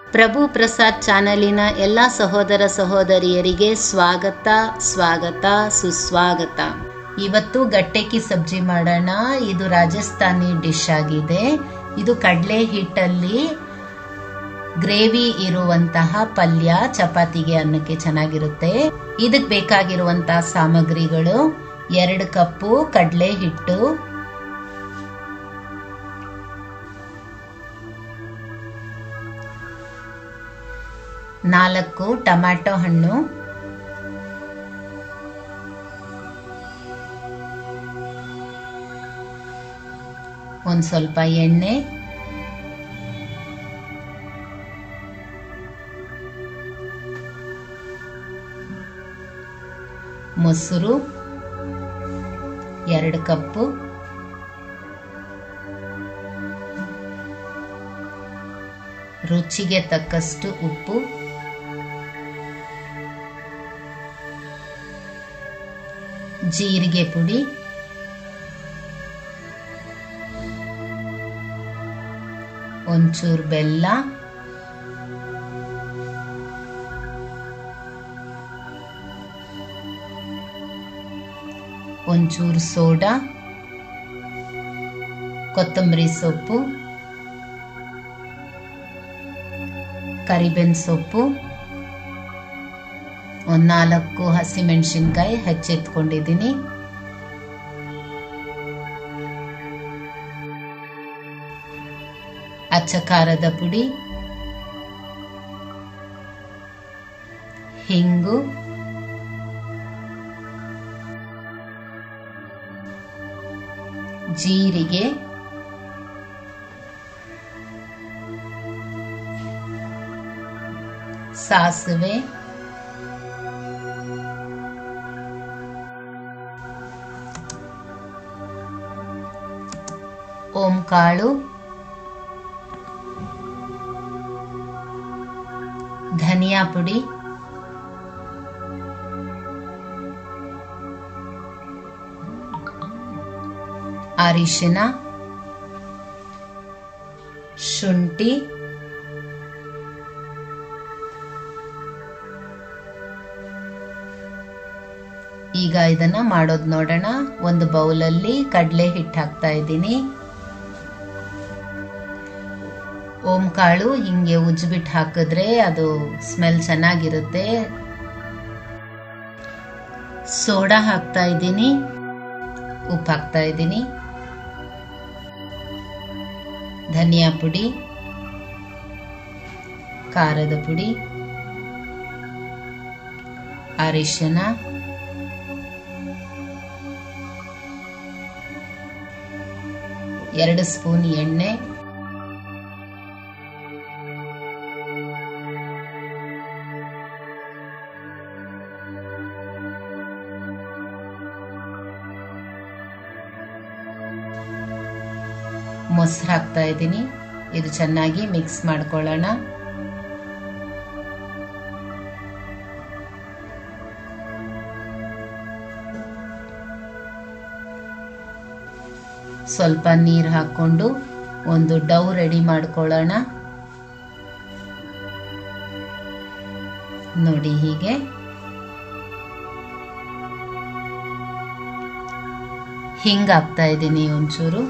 ಪ್ರಭು ಪ್ರಸಾದ್ ಚಾನಲಿನ ಎಲ್ಲ ಸಹೋದರ ಸಹೋದರಿಯರಿಗೆ ಸ್ವಾಗತ ಸ್ವಾಗತ ಸುಸ್ವಾಗತ ಇವತ್ತು ಗಟ್ಟೆಕ್ಕಿ ಸಬ್ಜಿ ಮಾಡೋಣ ಇದು ರಾಜಸ್ಥಾನಿ ಡಿಶ್ ಆಗಿದೆ ಇದು ಕಡಲೆ ಹಿಟ್ಟಲ್ಲಿ ಗ್ರೇವಿ ಇರುವಂತಹ ಪಲ್ಯ ಚಪಾತಿಗೆ ಅನ್ನಕ್ಕೆ ಚೆನ್ನಾಗಿರುತ್ತೆ ಇದಕ್ಕೆ ಬೇಕಾಗಿರುವಂತಹ ಸಾಮಗ್ರಿಗಳು ಎರಡು ಕಪ್ಪು ಕಡಲೆ ಹಿಟ್ಟು ನಾಲ್ಕು ಟೊಮ್ಯಾಟೊ ಹಣ್ಣು ಒಂದು ಸ್ವಲ್ಪ ಎಣ್ಣೆ ಮೊಸರು ಎರಡು ಕಪ್ಪು ರುಚಿಗೆ ತಕ್ಕಷ್ಟು ಉಪ್ಪು ಜೀರಿಗೆ ಪುಡಿ ಒಂಚೂರು ಬೆಲ್ಲ ಒಂಚೂರು ಸೋಡಾ ಕೊತ್ತಂಬರಿ ಸೊಪ್ಪು ಕರಿಬೇನ್ ಸೊಪ್ಪು ಒಂದು ನಾಲ್ಕು ಹಸಿಮೆಣಸಿನ್ಕಾಯಿ ಹೆಚ್ಚೆತ್ಕೊಂಡಿದ್ದೀನಿ ಅಚ್ಚ ಖಾರದ ಪುಡಿ ಹಿಂಗು ಜೀರಿಗೆ ಸಾಸಿವೆ ಓಂ ಕಾಳು ಧನಿಯಾ ಪುಡಿ ಅರಿಶಿನ ಶುಂಠಿ ಈಗ ಇದನ್ನ ಮಾಡೋದು ನೋಡೋಣ ಒಂದು ಬೌಲಲ್ಲಿ ಕಡಲೆ ಹಿಟ್ಟು ಹಾಕ್ತಾ ಇದ್ದೀನಿ ಓಂ ಕಾಳು ಹಿಂಗೆ ಉಜ್ಬಿಟ್ಟು ಹಾಕಿದ್ರೆ ಅದು ಸ್ಮೆಲ್ ಚೆನ್ನಾಗಿರುತ್ತೆ ಸೋಡಾ ಹಾಕ್ತಾ ಇದ್ದೀನಿ ಉಪ್ಪು ಹಾಕ್ತಾ ಇದ್ದೀನಿ ಧನಿಯಾ ಪುಡಿ ಖಾರದ ಪುಡಿ ಅರಿಶಿನ ಎರಡು ಸ್ಪೂನ್ ಎಣ್ಣೆ ಮೊಸರು ಹಾಕ್ತಾ ಇದ್ದೀನಿ ಇದು ಚೆನ್ನಾಗಿ ಮಿಕ್ಸ್ ಮಾಡ್ಕೊಳ್ಳೋಣ ಸ್ವಲ್ಪ ನೀರು ಹಾಕೊಂಡು ಒಂದು ಡವ್ ರೆಡಿ ಮಾಡ್ಕೊಳ್ಳೋಣ ನೋಡಿ ಹೀಗೆ ಹಿಂಗ್ ಹಾಕ್ತಾ ಇದ್ದೀನಿ ಒಂಚೂರು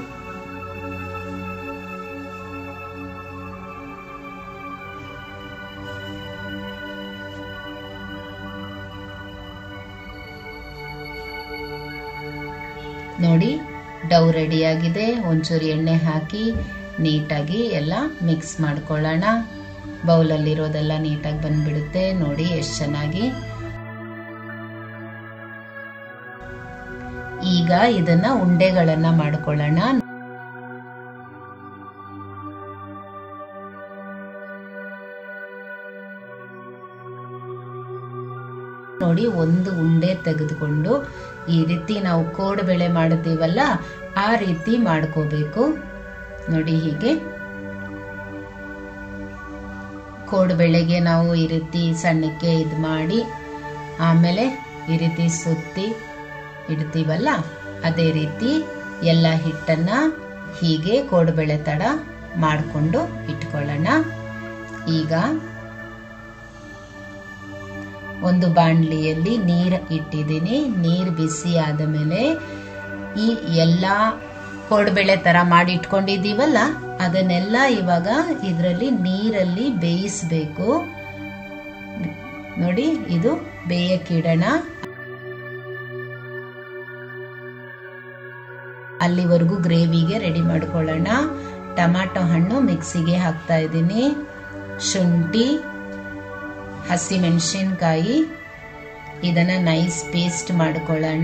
ನೋಡಿ ಡವ್ ರೆಡಿಯಾಗಿದೆ ಒಂಚೂರು ಎಣ್ಣೆ ಹಾಕಿ ನೀಟಾಗಿ ಎಲ್ಲ ಮಿಕ್ಸ್ ಮಾಡ್ಕೊಳ್ಳೋಣ ಬೌಲಲ್ಲಿರೋದೆಲ್ಲ ನೀಟಾಗಿ ಬಂದ್ಬಿಡುತ್ತೆ ನೋಡಿ ಎಷ್ಟು ಚೆನ್ನಾಗಿ ಈಗ ಇದನ್ನ ಉಂಡೆಗಳನ್ನ ಮಾಡ್ಕೊಳ್ಳೋಣ ನೋಡಿ ಒಂದು ಉಂಡೆ ತೆಗೆದುಕೊಂಡು ಈ ರೀತಿ ನಾವು ಕೋಡುಬೆಳೆ ಮಾಡುತ್ತೀವಲ್ಲ ಆ ರೀತಿ ಮಾಡ್ಕೋಬೇಕು ನೋಡಿ ಹೀಗೆ ಕೋಡುಬೆಳೆಗೆ ನಾವು ಈ ರೀತಿ ಸಣ್ಣಕ್ಕೆ ಇದು ಮಾಡಿ ಆಮೇಲೆ ಈ ರೀತಿ ಸುತ್ತಿ ಇಡ್ತೀವಲ್ಲ ಅದೇ ರೀತಿ ಎಲ್ಲ ಹಿಟ್ಟನ್ನ ಹೀಗೆ ಕೋಡುಬೆಳೆ ತಡ ಮಾಡಿಕೊಂಡು ಇಟ್ಕೊಳ್ಳೋಣ ಈಗ ಒಂದು ಬಾಣಲಿಯಲ್ಲಿ ನೀರು ಇಟ್ಟಿದ್ದೀನಿ ನೀರು ಬಿಸಿ ಆದ ಮೇಲೆ ಈ ಎಲ್ಲ ಕೋಡ್ಬೇಳೆ ತರ ಮಾಡಿ ಇಟ್ಕೊಂಡಿದ್ದೀವಲ್ಲ ಅದನ್ನೆಲ್ಲ ಇವಾಗ ಇದರಲ್ಲಿ ನೀರಲ್ಲಿ ಬೇಯಿಸ್ಬೇಕು ನೋಡಿ ಇದು ಬೇಯಕ್ಕಿಡೋಣ ಅಲ್ಲಿವರೆಗೂ ಗ್ರೇವಿಗೆ ರೆಡಿ ಮಾಡ್ಕೊಳ್ಳೋಣ ಟೊಮ್ಯಾಟೊ ಹಣ್ಣು ಮಿಕ್ಸಿಗೆ ಹಾಕ್ತಾ ಇದ್ದೀನಿ ಶುಂಠಿ ಹಸಿಮೆಣಸಿನ್ಕಾಯಿ ಇದನ್ನ ನೈಸ್ ಪೇಸ್ಟ್ ಮಾಡ್ಕೊಳ್ಳೋಣ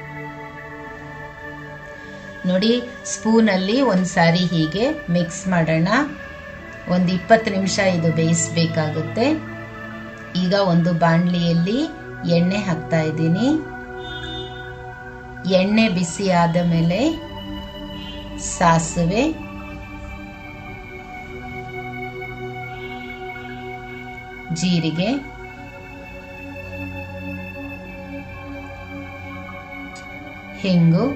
ನೋಡಿ ಸ್ಪೂನಲ್ಲಿ ಒಂದ್ಸಾರಿ ಹೀಗೆ ಮಿಕ್ಸ್ ಮಾಡೋಣ ಒಂದು ಇಪ್ಪತ್ತು ನಿಮಿಷ ಇದು ಬೇಯಿಸ್ಬೇಕಾಗುತ್ತೆ ಈಗ ಒಂದು ಬಾಣಲಿಯಲ್ಲಿ ಎಣ್ಣೆ ಹಾಕ್ತಾ ಇದ್ದೀನಿ ಎಣ್ಣೆ ಬಿಸಿ ಆದ ಮೇಲೆ ಸಾಸಿವೆ ಜೀರಿಗೆ ಹಿಂಗು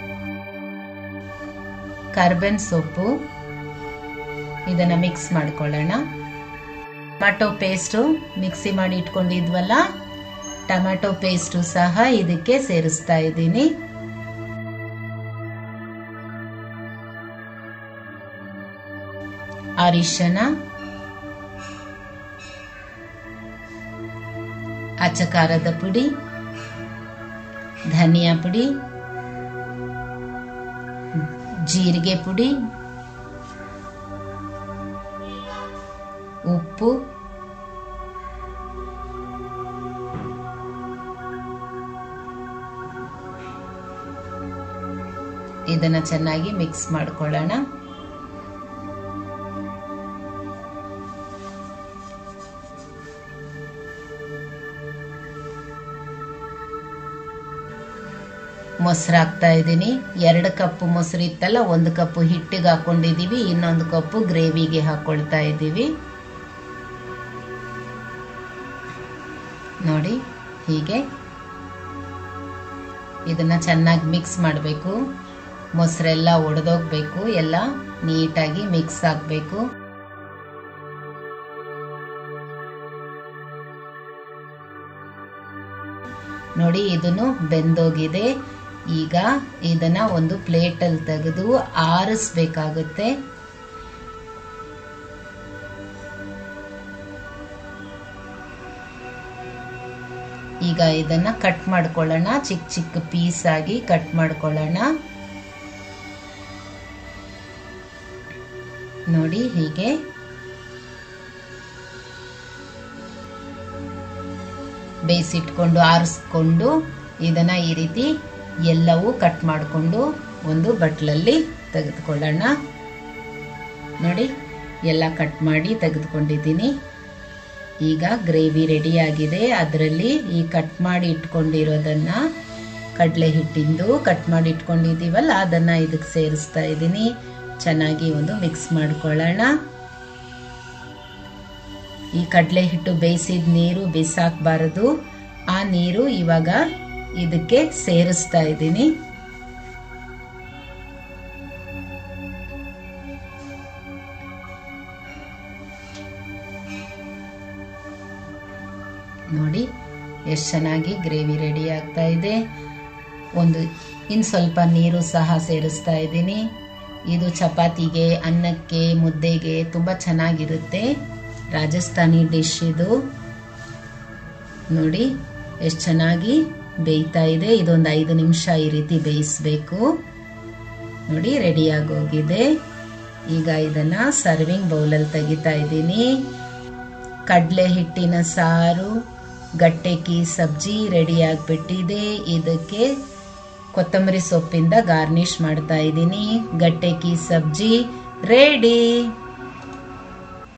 ಕರ್ಬೇನ್ ಸೊಪ್ಪು ಇದನ್ನ ಮಿಕ್ಸ್ ಮಾಡ್ಕೊಳ್ಳೋಣ ಟೊಮ್ಯಾಟೊ ಪೇಸ್ಟು ಮಿಕ್ಸಿ ಮಾಡಿ ಇಟ್ಕೊಂಡಿದ್ವಲ್ಲ ಟೊಮ್ಯಾಟೊ ಪೇಸ್ಟು ಸಹ ಇದಕ್ಕೆ ಸೇರಿಸ್ತಾ ಇದ್ದೀನಿ ಅರಿಶಿನ ಅಚ್ಚಕಾರದ ಪುಡಿ ಧನಿಯಾ ಪುಡಿ ಜೀರಿಗೆ ಪುಡಿ ಉಪ್ಪು ಇದನ್ನ ಚೆನ್ನಾಗಿ ಮಿಕ್ಸ್ ಮಾಡ್ಕೊಳ್ಳೋಣ ಮೊಸರು ಹಾಕ್ತಾ ಇದ್ದೀನಿ ಎರಡು ಕಪ್ಪು ಮೊಸರು ಇತ್ತಲ್ಲ ಒಂದು ಕಪ್ಪು ಹಿಟ್ಟಿಗೆ ಹಾಕೊಂಡಿದೀವಿ ಇನ್ನೊಂದು ಕಪ್ಪು ಗ್ರೇವಿಗೆ ಹಾಕೊಳ್ತಾ ಇದ್ದೀವಿ ನೋಡಿ ಹೀಗೆ ಇದನ್ನ ಚೆನ್ನಾಗಿ ಮಿಕ್ಸ್ ಮಾಡಬೇಕು ಮೊಸರೆಲ್ಲ ಒಡೆದೋಗ್ಬೇಕು ಎಲ್ಲ ನೀಟಾಗಿ ಮಿಕ್ಸ್ ಆಗಬೇಕು ನೋಡಿ ಇದನ್ನು ಬೆಂದೋಗಿದೆ ಈಗ ಇದನ್ನ ಒಂದು ಪ್ಲೇಟಲ್ಲಿ ತೆಗೆದು ಆರಿಸ್ಬೇಕಾಗುತ್ತೆ ಈಗ ಇದನ್ನ ಕಟ್ ಮಾಡ್ಕೊಳ್ಳೋಣ ಚಿಕ್ಕ ಚಿಕ್ಕ ಪೀಸ್ ಆಗಿ ಕಟ್ ಮಾಡ್ಕೊಳ್ಳೋಣ ನೋಡಿ ಹೀಗೆ ಬೇಯಿಸಿಟ್ಕೊಂಡು ಆರಿಸ್ಕೊಂಡು ಇದನ್ನ ಈ ರೀತಿ ಎಲ್ಲವೂ ಕಟ್ ಮಾಡಿಕೊಂಡು ಒಂದು ಬಟ್ಲಲ್ಲಿ ತೆಗೆದುಕೊಳ್ಳೋಣ ನೋಡಿ ಎಲ್ಲ ಕಟ್ ಮಾಡಿ ತೆಗೆದುಕೊಂಡಿದ್ದೀನಿ ಈಗ ಗ್ರೇವಿ ರೆಡಿ ಆಗಿದೆ ಅದರಲ್ಲಿ ಈ ಕಟ್ ಮಾಡಿ ಇಟ್ಕೊಂಡಿರೋದನ್ನ ಕಡಲೆ ಹಿಟ್ಟಿಂದು ಕಟ್ ಮಾಡಿ ಇಟ್ಕೊಂಡಿದ್ದೀವಲ್ಲ ಅದನ್ನ ಇದಕ್ಕೆ ಸೇರಿಸ್ತಾ ಇದ್ದೀನಿ ಚೆನ್ನಾಗಿ ಒಂದು ಮಿಕ್ಸ್ ಮಾಡ್ಕೊಳ್ಳೋಣ ಈ ಕಡಲೆ ಹಿಟ್ಟು ಬೇಯಿಸಿದ ನೀರು ಬಿಸಾಕಬಾರದು ಆ ನೀರು ಇವಾಗ ಇದಕ್ಕೆ ಸೇರಿಸ್ತಾ ಇದ್ದೀನಿ ನೋಡಿ ಎಷ್ಟು ಚೆನ್ನಾಗಿ ಗ್ರೇವಿ ರೆಡಿ ಆಗ್ತಾ ಇದೆ ಒಂದು ಇನ್ನು ಸ್ವಲ್ಪ ನೀರು ಸಹ ಸೇರಿಸ್ತಾ ಇದ್ದೀನಿ ಇದು ಚಪಾತಿಗೆ ಅನ್ನಕ್ಕೆ ಮುದ್ದೆಗೆ ತುಂಬ ಚೆನ್ನಾಗಿರುತ್ತೆ ರಾಜಸ್ಥಾನಿ ಡಿಶ್ ಇದು ನೋಡಿ ಎಷ್ಟು ಚೆನ್ನಾಗಿ ಬೇಯ್ತಾ ಇದೆ ಇದೊಂದು ಐದು ನಿಮಿಷ ಈ ರೀತಿ ಬೇಯಿಸ್ಬೇಕು ನೋಡಿ ರೆಡಿ ಆಗೋಗಿದೆ ಈಗ ಇದನ್ನ ಸರ್ವಿಂಗ್ ಬೌಲಲ್ಲಿ ತೆಗಿತಾ ಇದ್ದೀನಿ ಕಡಲೆ ಹಿಟ್ಟಿನ ಸಾರು ಗಟ್ಟೆಕಿ ಸಬ್ಜಿ ರೆಡಿ ಆಗಿಬಿಟ್ಟಿದೆ ಇದಕ್ಕೆ ಕೊತ್ತಂಬರಿ ಸೊಪ್ಪಿಂದ ಗಾರ್ನಿಶ್ ಮಾಡ್ತಾ ಇದ್ದೀನಿ ಗಟ್ಟೆಕಿ ಸಬ್ಜಿ ರೆಡಿ